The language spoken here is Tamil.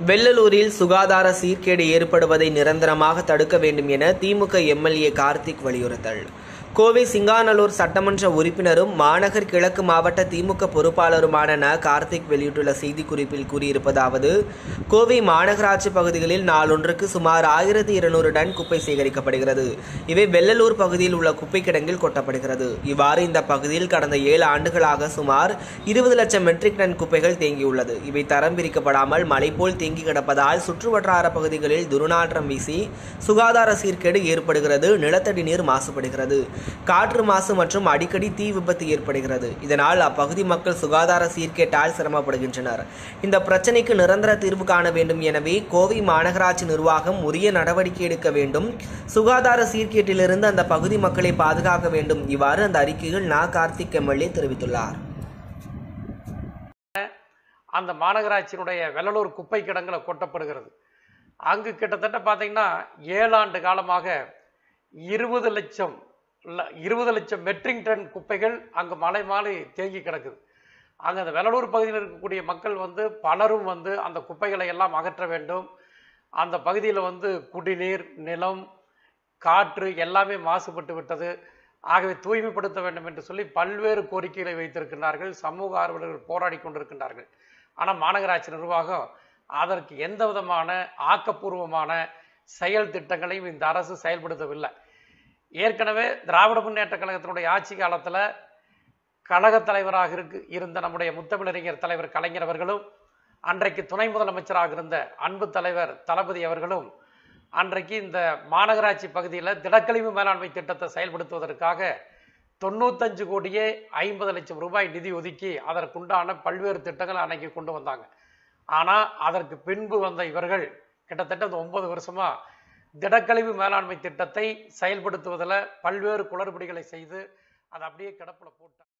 வெள்ளலூரில் சுகாதார சீர்கேடு ஏற்படுவதை நிரந்தரமாக தடுக்க வேண்டும் என திமுக எம்எல்ஏ கார்த்திக் வலியுறுத்தல் கோவை சிங்காநல்லூர் சட்டமன்ற உறுப்பினரும் மாநகர் கிழக்கு மாவட்ட திமுக பொறுப்பாளருமான ந கார்த்திக் வெளியிட்டுள்ள செய்திக்குறிப்பில் கூறியிருப்பதாவது கோவை மாநகராட்சி பகுதிகளில் நாளொன்றுக்கு சுமார் ஆயிரத்தி இருநூறு டன் குப்பை சேகரிக்கப்படுகிறது இவை வெள்ளலூர் பகுதியில் உள்ள குப்பை கிடங்கில் கொட்டப்படுகிறது இவ்வாறு இந்த பகுதியில் கடந்த ஏழு ஆண்டுகளாக சுமார் இருபது லட்சம் மெட்ரிக் டன் குப்பைகள் தேங்கியுள்ளது இவை தரம் பிரிக்கப்படாமல் மலை போல் தேங்கி கிடப்பதால் சுற்றுவட்டார பகுதிகளில் துர்நாற்றம் வீசி சுகாதார சீர்கேடு ஏற்படுகிறது நிலத்தடி நீர் மாசுபடுகிறது காற்று மாசு மற்றும் அடிக்கடி தீ விபத்து ஏற்படுகிறது இதனால் அப்பகுதி மக்கள் சுகாதார சீர்கேட்டால் சிரமப்படுகின்றனர் இந்த பிரச்சனைக்கு நிரந்தர தீர்வு காண வேண்டும் எனவே கோவை மாநகராட்சி நிர்வாகம் உரிய நடவடிக்கை எடுக்க வேண்டும் சுகாதார சீர்கேட்டிலிருந்து அந்த பகுதி மக்களை பாதுகாக்க வேண்டும் இவ்வாறு அந்த அறிக்கையில் நா கார்த்திக் எம்எல்ஏ தெரிவித்துள்ளார் அந்த மாநகராட்சியினுடைய வெள்ளலூர் குப்பை கிடங்குல கொட்டப்படுகிறது அங்கு கிட்டத்தட்ட பார்த்தீங்கன்னா ஏழாண்டு காலமாக இருபது லட்சம் ல- இருபது லட்சம் மெட்ரிக் டன் குப்பைகள் அங்கு மலை மாலை தேங்கி கிடக்குது அங்கே அந்த வெள்ளலூர் பகுதியில் இருக்கக்கூடிய மக்கள் வந்து பலரும் வந்து அந்த குப்பைகளை எல்லாம் அகற்ற வேண்டும் அந்த பகுதியில் வந்து குடிநீர் நிலம் காற்று எல்லாமே மாசுபட்டு விட்டது ஆகவே தூய்மைப்படுத்த வேண்டும் என்று சொல்லி பல்வேறு கோரிக்கைகளை வைத்திருக்கின்றார்கள் சமூக ஆர்வலர்கள் போராடி கொண்டிருக்கின்றார்கள் ஆனால் மாநகராட்சி நிர்வாகம் அதற்கு எந்த விதமான ஆக்கப்பூர்வமான செயல் திட்டங்களையும் இந்த அரசு செயல்படுத்தவில்லை ஏற்கனவே திராவிட முன்னேற்ற கழகத்தினுடைய ஆட்சி காலத்தில் கழகத் தலைவராக இருக்கு இருந்த நம்முடைய முத்தமிழறிஞர் தலைவர் கலைஞர் அவர்களும் அன்றைக்கு துணை முதலமைச்சராக இருந்த அன்பு தலைவர் தளபதி அவர்களும் அன்றைக்கு இந்த மாநகராட்சி பகுதியில் திடக்கழிவு மேலாண்மை திட்டத்தை செயல்படுத்துவதற்காக தொண்ணூத்தஞ்சு கோடியே ஐம்பது லட்சம் ரூபாய் நிதி ஒதுக்கி அதற்குண்டான பல்வேறு திட்டங்களை அன்னைக்கு கொண்டு வந்தாங்க ஆனால் அதற்கு பின்பு வந்த இவர்கள் கிட்டத்தட்ட இந்த ஒன்பது வருஷமா திடக்கழிவு மேலாண்மை திட்டத்தை செயல்படுத்துவதில் பல்வேறு குளறுபடிகளை செய்து அதை அப்படியே கிடப்பில் போட்டாங்க